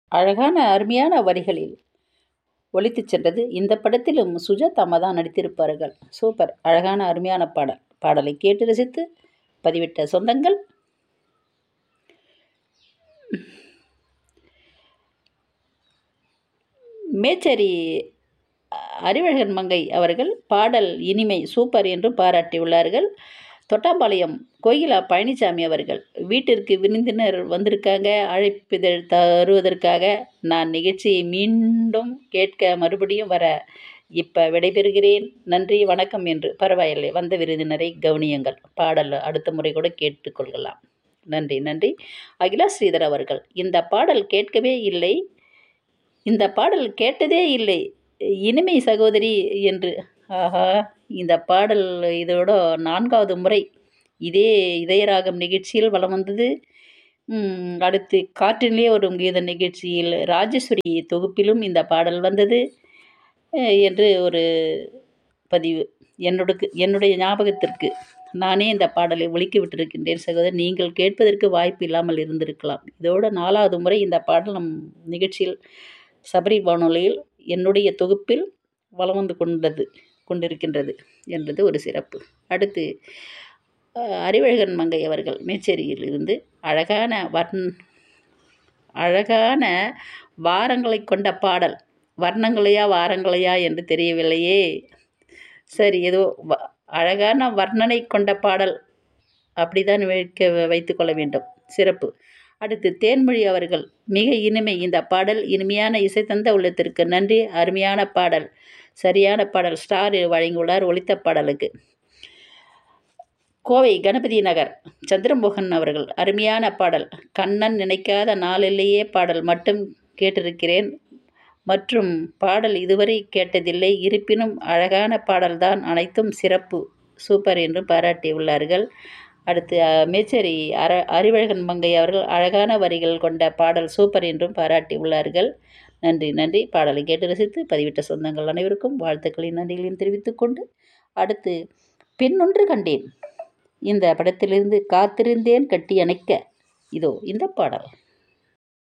அழகான அருமையான வரிகளில் ஒலித்துச் சென்றது இந்த படத்திலும் சுஜாதா அம்மா தான் நடித்திருப்பார்கள் சூப்பர் அழகான அருமையான பாடல் பாடலை கேட்டு ரசித்து பதிவிட்ட சொந்தங்கள் மேச்சேரி அறிவழகன் மங்கை அவர்கள் பாடல் இனிமை சூப்பர் என்று பாராட்டியுள்ளார்கள் தொட்டாம்பாளையம் கோகிலா பழனிசாமி அவர்கள் வீட்டிற்கு விருந்தினர் வந்திருக்காங்க அழைப்பிதழ் தருவதற்காக நான் நிகழ்ச்சியை மீண்டும் கேட்க மறுபடியும் வர இப்போ விடைபெறுகிறேன் நன்றி வணக்கம் என்று பரவாயில்லை வந்த விருந்தினரை கவனியுங்கள் பாடல் அடுத்த முறை கூட கேட்டுக்கொள்ளலாம் நன்றி நன்றி அகிலா ஸ்ரீதர் அவர்கள் இந்த பாடல் கேட்கவே இல்லை இந்த பாடல் கேட்டதே இல்லை இனிமை சகோதரி என்று ஆஹா இந்த பாடல் இதோட நான்காவது முறை இதே இதயராகம் நிகழ்ச்சியில் வலம் வந்தது அடுத்து காற்றினிலே ஒரு கீத நிகழ்ச்சியில் ராஜேஸ்வரி தொகுப்பிலும் இந்த பாடல் வந்தது என்று ஒரு பதிவு என்னோட என்னுடைய ஞாபகத்திற்கு நானே இந்த பாடலை ஒழிக்க விட்டிருக்கின்றேன் சகோதரர் நீங்கள் கேட்பதற்கு வாய்ப்பு இல்லாமல் இருந்திருக்கலாம் இதோட நாலாவது முறை இந்த பாடல் நம் நிகழ்ச்சியில் சபரி வானொலியில் என்னுடைய தொகுப்பில் வலம் வந்து கொண்டது கொண்டிருக்கின்றது என்பது ஒரு சிறப்பு அடுத்து அறிவழகன் மங்கை அவர்கள் மேச்சேரியில் இருந்து அழகான வர்ண் அழகான வாரங்களை கொண்ட பாடல் வர்ணங்களையா வாரங்களையா என்று தெரியவில்லையே சரி ஏதோ அழகான வர்ணனை கொண்ட பாடல் அப்படிதான் வைக்க வைத்துக்கொள்ள வேண்டும் சிறப்பு அடுத்து தேன்மொழி அவர்கள் மிக இனிமை இந்த பாடல் இனிமையான இசை தந்த உள்ளத்திற்கு நன்றி அருமையான பாடல் சரியான பாடல் ஸ்டார் வழங்கியுள்ளார் ஒலித்த பாடலுக்கு கோவை கணபதி நகர் சந்திரமோகன் அவர்கள் அருமையான பாடல் கண்ணன் நினைக்காத நாளிலேயே பாடல் மட்டும் கேட்டிருக்கிறேன் மற்றும் பாடல் இதுவரை கேட்டதில்லை இருப்பினும் அழகான பாடல்தான் அனைத்தும் சிறப்பு சூப்பர் என்று பாராட்டியுள்ளார்கள் அடுத்து மேச்சேரி அர அறிவழகன் மங்கை அவர்கள் அழகான வரிகள் கொண்ட பாடல் சூப்பர் என்றும் பாராட்டியுள்ளார்கள் நன்றி நன்றி பாடலை கேட்டு ரசித்து பதிவிட்ட சொந்தங்கள் அனைவருக்கும் வாழ்த்துக்களின் நன்றிகளையும் தெரிவித்துக்கொண்டு அடுத்து பெண்ணொன்று கண்டேன் இந்த படத்திலிருந்து காத்திருந்தேன் கட்டி அணைக்க இதோ இந்த பாடல்